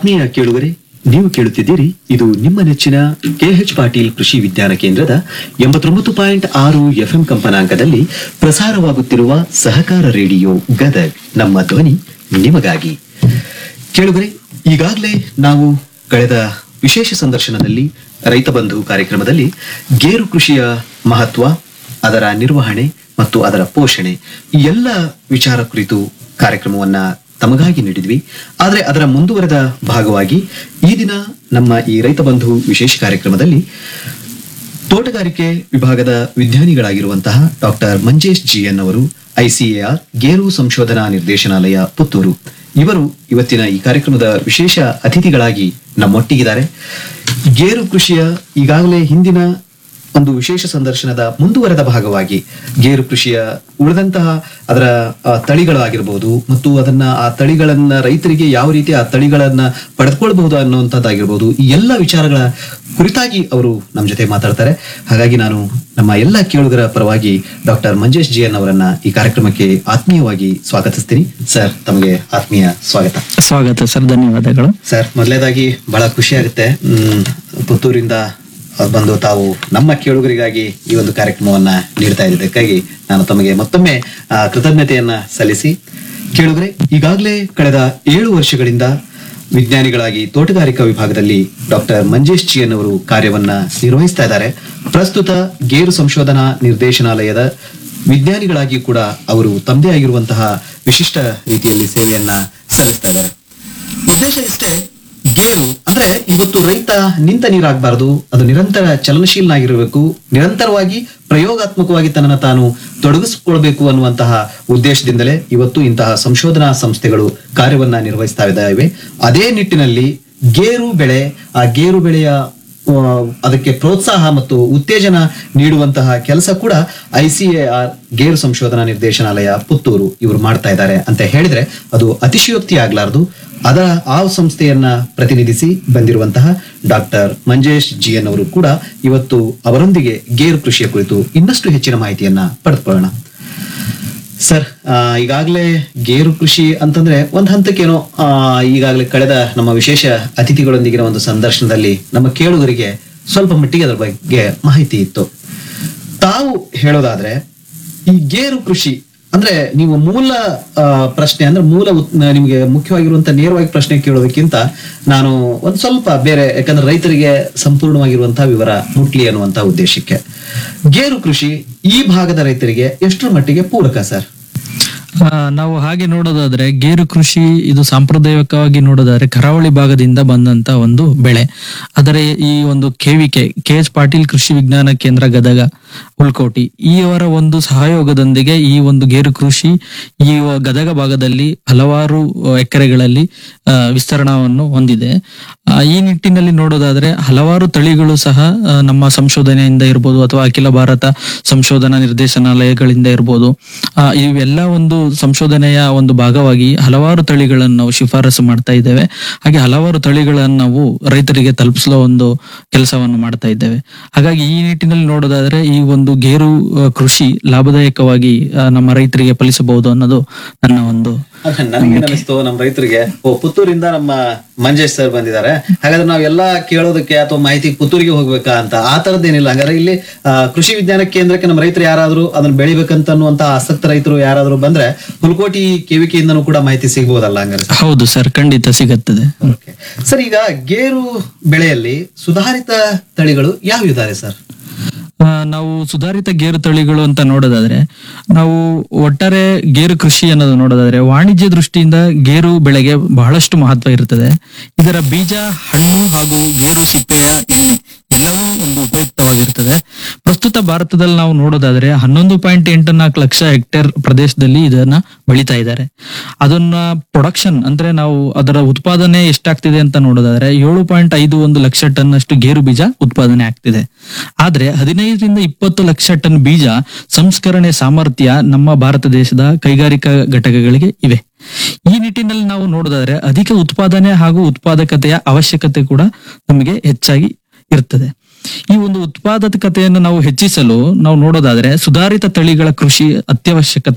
ಆತ್ಮೀಯ ಕೇಳುಗರೆ ನೀವು ಕೇಳುತ್ತಿದ್ದೀರಿ ಇದು ನಿಮ್ಮ ನೆಚ್ಚಿನ ಕೆಎಚ್ ಪಾಟೀಲ್ ಕೃಷಿ ವಿಜ್ಞಾನ ಕೇಂದ್ರದ ಎಂಬತ್ತೊಂಬತ್ತು ಪಾಯಿಂಟ್ ಆರು ಎಫ್ಎಂ ಕಂಪನಾಂಕದಲ್ಲಿ ಪ್ರಸಾರವಾಗುತ್ತಿರುವ ಸಹಕಾರ ರೇಡಿಯೋ ಗದಗ್ ನಮ್ಮ ಧ್ವನಿ ನಿಮಗಾಗಿ ಕೇಳುಗರೆ ಈಗಾಗಲೇ ನಾವು ಕಳೆದ ವಿಶೇಷ ಸಂದರ್ಶನದಲ್ಲಿ ರೈತ ಬಂಧು ಕಾರ್ಯಕ್ರಮದಲ್ಲಿ ಗೇರು ಕೃಷಿಯ ಮಹತ್ವ ಅದರ ನಿರ್ವಹಣೆ ಮತ್ತು ಅದರ ಪೋಷಣೆ ಈ ಎಲ್ಲ ವಿಚಾರ ಕುರಿತು ಕಾರ್ಯಕ್ರಮವನ್ನ ತಮಗಾಗಿ ನೀಡಿದ್ವಿ ಆದರೆ ಅದರ ಮುಂದುವರೆದ ಭಾಗವಾಗಿ ಈ ದಿನ ನಮ್ಮ ಈ ರೈತ ಬಂಧು ವಿಶೇಷ ಕಾರ್ಯಕ್ರಮದಲ್ಲಿ ತೋಟಗಾರಿಕೆ ವಿಭಾಗದ ವಿಜ್ಞಾನಿಗಳಾಗಿರುವಂತಹ ಡಾಕ್ಟರ್ ಮಂಜೇಶ್ ಜಿ ಎನ್ ಅವರು ಐಸಿಎಆರ್ ಗೇರು ಸಂಶೋಧನಾ ನಿರ್ದೇಶನಾಲಯ ಪುತ್ತೂರು ಇವರು ಇವತ್ತಿನ ಈ ಕಾರ್ಯಕ್ರಮದ ವಿಶೇಷ ಅತಿಥಿಗಳಾಗಿ ನಮ್ಮೊಟ್ಟಿಗಿದ್ದಾರೆ ಗೇರು ಕೃಷಿಯ ಈಗಾಗಲೇ ಹಿಂದಿನ ಒಂದು ವಿಶೇಷ ಸಂದರ್ಶನದ ಮುಂದುವರೆದ ಭಾಗವಾಗಿ ಗೇರು ಕೃಷಿಯ ಉಳಿದಂತಹ ಅದರ ಆ, ತಳಿಗಳಾಗಿರ್ಬೋದು ಮತ್ತು ಅದನ್ನ ಆ ತಳಿಗಳನ್ನ ರೈತರಿಗೆ ಯಾವ ರೀತಿ ಆ ತಳಿಗಳನ್ನ ಪಡೆದುಕೊಳ್ಬಹುದು ಅನ್ನುವಂಥದ್ದಾಗಿರ್ಬೋದು ಈ ಎಲ್ಲ ವಿಚಾರಗಳ ಕುರಿತಾಗಿ ಅವರು ನಮ್ಮ ಜೊತೆ ಮಾತಾಡ್ತಾರೆ ಹಾಗಾಗಿ ನಾನು ನಮ್ಮ ಎಲ್ಲ ಕೇಳುಗರ ಪರವಾಗಿ ಡಾಕ್ಟರ್ ಮಂಜೇಶ್ ಜಿ ಎನ್ ಅವರನ್ನ ಈ ಕಾರ್ಯಕ್ರಮಕ್ಕೆ ಆತ್ಮೀಯವಾಗಿ ಸ್ವಾಗತಿಸ್ತೀನಿ ಸರ್ ತಮಗೆ ಆತ್ಮೀಯ ಸ್ವಾಗತ ಸ್ವಾಗತ ಸರ್ ಧನ್ಯವಾದಗಳು ಸರ್ ಮೊದಲನೇದಾಗಿ ಬಹಳ ಖುಷಿ ಆಗುತ್ತೆ ಹ್ಮ್, ಪುತ್ತೂರಿಂದ ಬಂದು ತಾವು ನಮ್ಮ ಕೇಳುಗರಿಗಾಗಿ ಈ ಒಂದು ಕಾರ್ಯಕ್ರಮವನ್ನ ನೀಡ್ತಾ ಇದ್ದಕ್ಕಾಗಿ ನಾನು ತಮಗೆ ಮತ್ತೊಮ್ಮೆ ಆ, ಕೃತಜ್ಞತೆಯನ್ನ ಸಲ್ಲಿಸಿ ಕೇಳುಗರೆ ಈಗಾಗಲೇ ಕಳೆದ ಏಳು ವರ್ಷಗಳಿಂದ ವಿಜ್ಞಾನಿಗಳಾಗಿ ತೋಟಗಾರಿಕಾ ವಿಭಾಗದಲ್ಲಿ ಡಾಕ್ಟರ್ ಮಂಜೇಶ್ ಚಿಯನ್ ಅವರು ಕಾರ್ಯವನ್ನ ನಿರ್ವಹಿಸ್ತಾ ಇದ್ದಾರೆ ಪ್ರಸ್ತುತ ಗೇರು ಸಂಶೋಧನಾ ನಿರ್ದೇಶನಾಲಯದ ವಿಜ್ಞಾನಿಗಳಾಗಿ ಕೂಡ ಅವರು ತಮ್ಮದೇ ಆಗಿರುವಂತಹ ವಿಶಿಷ್ಟ ರೀತಿಯಲ್ಲಿ ಸೇವೆಯನ್ನ ಸಲ್ಲಿಸ್ತಾ ಇದ್ದಾರೆ ಉದ್ದೇಶ ಇಷ್ಟೇ ಗೇರು ಅಂದ್ರೆ ಇವತ್ತು ರೈತ ನಿಂತ ನೀರಾಗಬಾರದು ಅದು ನಿರಂತರ ಚಲನಶೀಲನಾಗಿರಬೇಕು ನಿರಂತರವಾಗಿ ಪ್ರಯೋಗಾತ್ಮಕವಾಗಿ ತನ್ನನ್ನು ತಾನು ತೊಡಗಿಸಿಕೊಳ್ಬೇಕು ಅನ್ನುವಂತಹ ಉದ್ದೇಶದಿಂದಲೇ ಇವತ್ತು ಇಂತಹ ಸಂಶೋಧನಾ ಸಂಸ್ಥೆಗಳು ಕಾರ್ಯವನ್ನ ನಿರ್ವಹಿಸ್ತಾ ಇದ್ದಾವೆ ಅದೇ ನಿಟ್ಟಿನಲ್ಲಿ ಗೇರು ಬೆಳೆ ಆ ಗೇರು ಬೆಳೆಯ ಆ, ಅದಕ್ಕೆ ಪ್ರೋತ್ಸಾಹ ಮತ್ತು ಉತ್ತೇಜನ ನೀಡುವಂತಹ ಕೆಲಸ ಕೂಡ ಐಸಿಎಆರ್ ಗೇರು ಸಂಶೋಧನಾ ನಿರ್ದೇಶನಾಲಯ ಪುತ್ತೂರು ಇವರು ಮಾಡ್ತಾ ಇದ್ದಾರೆ ಅಂತ ಹೇಳಿದ್ರೆ ಅದು ಅತಿಶಯೋಕ್ತಿ ಆಗ್ಲಾರ್ದು ಅದರ ಆ ಸಂಸ್ಥೆಯನ್ನ ಪ್ರತಿನಿಧಿಸಿ ಬಂದಿರುವಂತಹ ಡಾಕ್ಟರ್ ಮಂಜೇಶ್ ಜಿ ಎನ್ ಅವರು ಕೂಡ ಇವತ್ತು ಅವರೊಂದಿಗೆ ಗೇರು ಕೃಷಿಯ ಕುರಿತು ಇನ್ನಷ್ಟು ಹೆಚ್ಚಿನ ಮಾಹಿತಿಯನ್ನ ಪಡೆದುಕೊಳ್ಳೋಣ ಸರ್ ಆ, ಈಗಾಗಲೇ ಗೇರು ಕೃಷಿ ಅಂತಂದ್ರೆ ಒಂದ್ ಹಂತಕ್ಕೇನೋ ಆ, ಈಗಾಗಲೇ ಕಳೆದ ನಮ್ಮ ವಿಶೇಷ ಅತಿಥಿಗಳೊಂದಿಗಿನ ಒಂದು ಸಂದರ್ಶನದಲ್ಲಿ ನಮ್ಮ ಕೇಳುಗರಿಗೆ ಸ್ವಲ್ಪ ಮಟ್ಟಿಗೆ ಅದರ ಬಗ್ಗೆ ಮಾಹಿತಿ ಇತ್ತು ತಾವು ಹೇಳೋದಾದ್ರೆ ಈ ಗೇರು ಕೃಷಿ ಅಂದ್ರೆ ನೀವು ಮೂಲ ಆ, ಪ್ರಶ್ನೆ ಅಂದ್ರೆ ಮೂಲ ಉತ್- ನಿಮಗೆ ಮುಖ್ಯವಾಗಿರುವಂತ ನೇರವಾಗಿ ಪ್ರಶ್ನೆ ಕೇಳೋದಕ್ಕಿಂತ ನಾನು ಒಂದ್ ಸ್ವಲ್ಪ ಬೇರೆ ಯಾಕಂದ್ರೆ ರೈತರಿಗೆ ಸಂಪೂರ್ಣವಾಗಿರುವಂತಹ ವಿವರ ಮುಟ್ಲಿ ಅನ್ನುವಂತಹ ಉದ್ದೇಶಕ್ಕೆ ಗೇರು ಕೃಷಿ ಈ ಭಾಗದ ರೈತರಿಗೆ ಎಷ್ಟರ ಮಟ್ಟಿಗೆ ಪೂರಕ ಸರ್ ಆ, ನಾವು ಹಾಗೆ ನೋಡೋದಾದ್ರೆ ಗೇರು ಕೃಷಿ ಇದು ಸಾಂಪ್ರದಾಯಿಕವಾಗಿ ನೋಡೋದಾದ್ರೆ ಕರಾವಳಿ ಭಾಗದಿಂದ ಬಂದಂತ ಒಂದು ಬೆಳೆ ಆದರೆ ಈ ಒಂದು ಕೆವಿಕೆ ಕೆ ಎಚ್ ಪಾಟೀಲ್ ಕೃಷಿ ವಿಜ್ಞಾನ ಕೇಂದ್ರ ಗದಗ ಉಳ್ಕೋಟಿ ಈಯವರ ಒಂದು ಸಹಯೋಗದೊಂದಿಗೆ ಈ ಒಂದು ಗೇರು ಕೃಷಿ ಈ ವ- ಗದಗ ಭಾಗದಲ್ಲಿ ಹಲವಾರು ಆ, ಎಕರೆಗಳಲ್ಲಿ ಆ, ವಿಸ್ತರಣವನ್ನು ಹೊಂದಿದೆ ಆ, ಈ ನಿಟ್ಟಿನಲ್ಲಿ ನೋಡೋದಾದ್ರೆ ಹಲವಾರು ತಳಿಗಳು ಸಹ ಆ, ನಮ್ಮ ಸಂಶೋಧನೆಯಿಂದ ಇರ್ಬೋದು ಅಥವಾ ಅಖಿಲ ಭಾರತ ಸಂಶೋಧನಾ ನಿರ್ದೇಶನಾಲಯಗಳಿಂದ ಇರ್ಬೋದು ಆ, ಇವೆಲ್ಲ ಒಂದು ಸಂಶೋಧನೆಯ ಒಂದು ಭಾಗವಾಗಿ ಹಲವಾರು ತಳಿಗಳನ್ನು ನಾವು ಶಿಫಾರಸು ಮಾಡ್ತಾ ಇದ್ದೇವೆ ಹಾಗೆ ಹಲವಾರು ತಳಿಗಳನ್ನು ನಾವು ರೈತರಿಗೆ ತಲುಪಿಸಲು ಒಂದು ಕೆಲಸವನ್ನು ಮಾಡ್ತಾ ಇದ್ದೇವೆ ಹಾಗಾಗಿ ಈ ನಿಟ್ಟಿನಲ್ಲಿ ನೋಡೋದಾದ್ರೆ ಈ ಒಂದು ಗೇರು ಆ, ಕೃಷಿ ಲಾಭದಾಯಕವಾಗಿ ಆ, ನಮ್ಮ ರೈತರಿಗೆ ಫಲಿಸಬಹುದು ಅನ್ನೋದು ನನ್ನ ಒಂದು ಅದೇ ನನಗೆ ಅನಿಸ್ತು ನಮ್ಮ ರೈತರಿಗೆ ಓ ಪುತ್ತೂರಿಂದ ನಮ್ಮ ಮಂಜೇಶ್ ಸರ್ ಬಂದಿದ್ದಾರೆ ಹಾಗಾದ್ರೆ ನಾವೆಲ್ಲ ಕೇಳೋದಕ್ಕೆ ಅಥವಾ ಮಾಹಿತಿ ಪುತ್ತೂರಿಗೆ ಹೋಗ್ಬೇಕಾ ಅಂತ ಆ ತರದ್ದೇನಿಲ್ಲ ಹಂಗಾದ್ರೆ ಇಲ್ಲಿ ಆ, ಕೃಷಿ ವಿಜ್ಞಾನ ಕೇಂದ್ರಕ್ಕೆ ನಮ್ಮ ರೈತರು ಯಾರಾದ್ರೂ ಅದನ್ನ ಬೆಳಿಬೇಕಂತ ಅನ್ನುವಂತ ಆಸಕ್ತ ರೈತರು ಯಾರಾದ್ರೂ ಬಂದ್ರೆ ಹುಲ್ಕೋಟಿ ಕೆವಿಕೆಯಿಂದನೂ ಕೂಡ ಮಾಹಿತಿ ಸಿಗ್ಬೋದಲ್ಲ ಹಂಗಾರೆ ಸರ್ ಹೌದು ಸರ್ ಖಂಡಿತ ಸಿಗುತ್ತದೆ ಓಕೆ ಸರ್ ಈಗ ಗೇರು ಬೆಳೆಯಲ್ಲಿ ಸುಧಾರಿತ ತಳಿಗಳು ಯಾವ ಇದ್ದಾರೆ ಸರ್ ಆ, ನಾವು ಸುಧಾರಿತ ಗೇರು ತಳಿಗಳು ಅಂತ ನೋಡೋದಾದ್ರೆ ನಾವು ಒಟ್ಟಾರೆ ಗೇರು ಕೃಷಿ ಅನ್ನೋದು ನೋಡೋದಾದ್ರೆ ವಾಣಿಜ್ಯ ದೃಷ್ಟಿಯಿಂದ ಗೇರು ಬೆಳೆಗೆ ಬಹಳಷ್ಟು ಮಹತ್ವ ಇರುತ್ತದೆ ಇದರ ಬೀಜ ಹಣ್ಣು ಹಾಗೂ ಗೇರು ಸಿಪ್ಪೆಯ ಎಣ್ಣೆ ಎಲ್ಲವೂ ಒಂದು ಉಪಯುಕ್ತವಾಗಿರುತ್ತದೆ ಪ್ರಸ್ತುತ ಭಾರತದಲ್ಲಿ ನಾವು ನೋಡೋದಾದ್ರೆ ಹನ್ನೊಂದು ಪಾಯಿಂಟ್ ಎಂಟು ನಾಲ್ಕು ಲಕ್ಷ ಹೆಕ್ಟೇರ್ ಪ್ರದೇಶದಲ್ಲಿ ಇದನ್ನ ಬೆಳಿತಾ ಇದ್ದಾರೆ ಅದನ್ನ ಪ್ರೊಡಕ್ಷನ್ ಅಂದ್ರೆ ನಾವು ಅದರ ಉತ್ಪಾದನೆ ಎಷ್ಟಾಗ್ತಿದೆ ಅಂತ ನೋಡೋದಾದ್ರೆ ಏಳು ಪಾಯಿಂಟ್ ಐದು ಒಂದು ಲಕ್ಷ ಟನ್ ಅಷ್ಟು ಗೇರು ಬೀಜ ಉತ್ಪಾದನೆ ಆಗ್ತಿದೆ ಆದ್ರೆ ಹದಿನೈದರಿಂದ ಇಪ್ಪತ್ತು ಲಕ್ಷ ಟನ್ ಬೀಜ ಸಂಸ್ಕರಣೆ ಸಾಮರ್ಥ್ಯ ನಮ್ಮ ಭಾರತ ದೇಶದ ಕೈಗಾರಿಕಾ ಘಟಕಗಳಿಗೆ ಇವೆ ಈ ನಿಟ್ಟಿನಲ್ಲಿ ನಾವು ನೋಡೋದಾದ್ರೆ ಅಧಿಕ ಉತ್ಪಾದನೆ ಹಾಗೂ ಉತ್ಪಾದಕತೆಯ ಅವಶ್ಯಕತೆ ಕೂಡ ನಮಗೆ ಹೆಚ್ಚಾಗಿ ಇರ್ತದೆ ಈ ಒಂದು ಉತ್ಪಾದಕತೆಯನ್ನು ನಾವು ಹೆಚ್ಚಿಸಲು ನಾವು ನೋಡೋದಾದ್ರೆ ಸುಧಾರಿತ ತಳಿಗಳ ಕೃಷಿ ಅತ್ಯವಶ್ಯಕತೆ